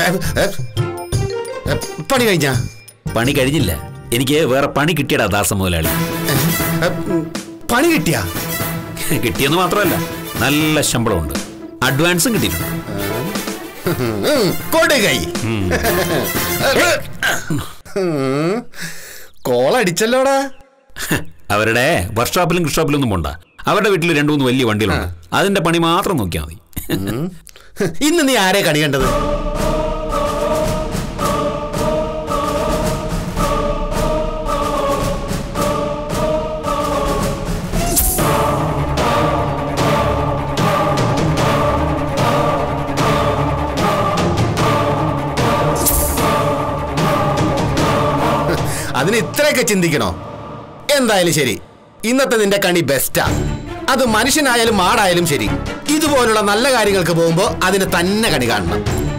ഏ, ഏ, പണി കഴിഞ്ഞാ പണി കഴിഞ്ഞില്ല എനിക്ക് വേറെ പണി കിട്ടിയടാ ദാസ മുതലാളി ഏ, ഉം, പണി കിട്ടിയാ കിട്ടിയെന്ന് മാത്രമല്ല നല്ല ശമ്പളമുണ്ട് അഡ്വാൻസും കിട്ടിയിട്ടുണ്ട് ഉം, കൊടുകൈ കോളടിച്ചല്ലോടാ അവരുടെ വർക്ക്ഷോപ്പിലും കൃഷോപ്പിലും ഒന്നും പോണ്ട അവരുടെ വീട്ടിൽ രണ്ടു മൂന്ന് വലിയ വണ്ടികളുണ്ട് അതിന്റെ പണി മാത്രം നോക്കിയാൽ മതി ഇന്ന് നീ ആരെ കണി കണ്ടത് അതിന് ഇത്രയൊക്കെ ചിന്തിക്കണോ എന്തായാലും ശരി ഇന്നത്തെ നിന്റെ കണി ബെസ്റ്റാ അത് മനുഷ്യനായാലും മാടായാലും ശരി ഇതുപോലുള്ള നല്ല കാര്യങ്ങൾക്ക് പോകുമ്പോ അതിന് തന്നെ കണി കാണണം